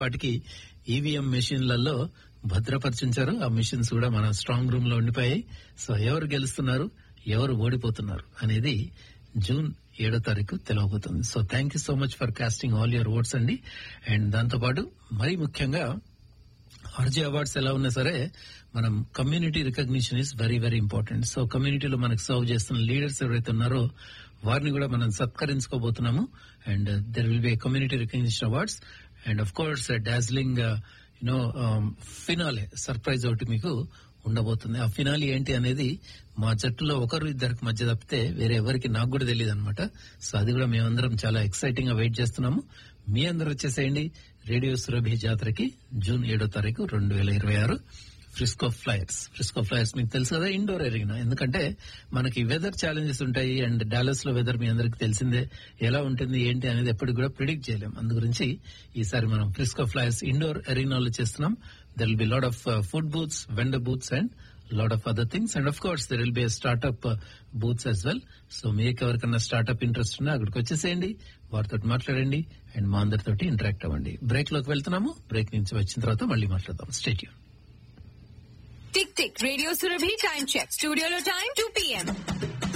వాటికి ఈవీఎం మెషిన్లలో భద్రపరిచించారు ఆ మిషన్స్ కూడా మన స్ట్రాంగ్ రూమ్ లో ఉండిపోయాయి సో ఎవరు గెలుస్తున్నారు ఎవరు ఓడిపోతున్నారు అనేది జూన్ ఏడో తారీఖు తెలవబోతుంది so thank you so much for casting all your votes అండి అండ్ దాంతో పాటు మరీ ముఖ్యంగా ఆర్జే అవార్డ్స్ ఎలా ఉన్నా సరే మనం community recognition is very very important so కమ్యూనిటీలో మనకు సర్వ్ చేస్తున్న లీడర్స్ ఎవరైతే ఉన్నారో వారిని కూడా మనం సత్కరించుకోబోతున్నాము and there will be community recognition awards and of course Darjeeling you know finale surprise ఒకటి మీకు ఉండబోతుంది ఆ ఫినాలి ఏంటి అనేది మా జట్టులో ఒకరు ఇద్దరికి మధ్య తప్పితే వేరే ఎవరికి నాకు కూడా తెలియదు అనమాట సో అది కూడా మేమందరం చాలా ఎక్సైటింగ్ గా వెయిట్ చేస్తున్నాము మీ అందరు వచ్చేసేయండి రేడియో సురభి జాతరకి జూన్ ఏడో తారీఖు రెండు వేల ఇరవై ఆరు ఫ్రిస్కో ఫ్లైర్స్ ఫ్రిస్కో ఫ్లైర్స్ మీకు తెలుసు కదా ఇండోర్ ఎరిగిన ఎందుకంటే మనకి వెదర్ ఛాలెంజెస్ ఉంటాయి అండ్ డాలస్ లో వెదర్ మీ అందరికి తెలిసిందే ఎలా ఉంటుంది ఏంటి అనేది ఎప్పటికి కూడా ప్రిడిక్ట్ చేయలేం అందు గురించి ఈసారి మనం ఫ్రిస్కో ఫ్లైర్స్ ఇండోర్ ఎరీనాలో చేస్తున్నాం there will be lot of food booths vendor booths and lot of other things and of course there will be startup booths as well so మీకు ఎవరికన్నా స్టార్ట్అప్ ఇంట్రెస్ట్ ఉన్నా అక్కడికి వచ్చేసేయండి వారితో మాట్లాడండి అండ్ మా అందరితో ఇంటరాక్ట్ అవ్వండి బ్రేక్ లోకి వెళ్తున్నాము బ్రేక్ నుంచి వచ్చిన తర్వాత మళ్ళీ మాట్లాడదాం స్టేట్యూ tick tick radio Surabhi time check స్టూడియోలో టైం టూ పిఎం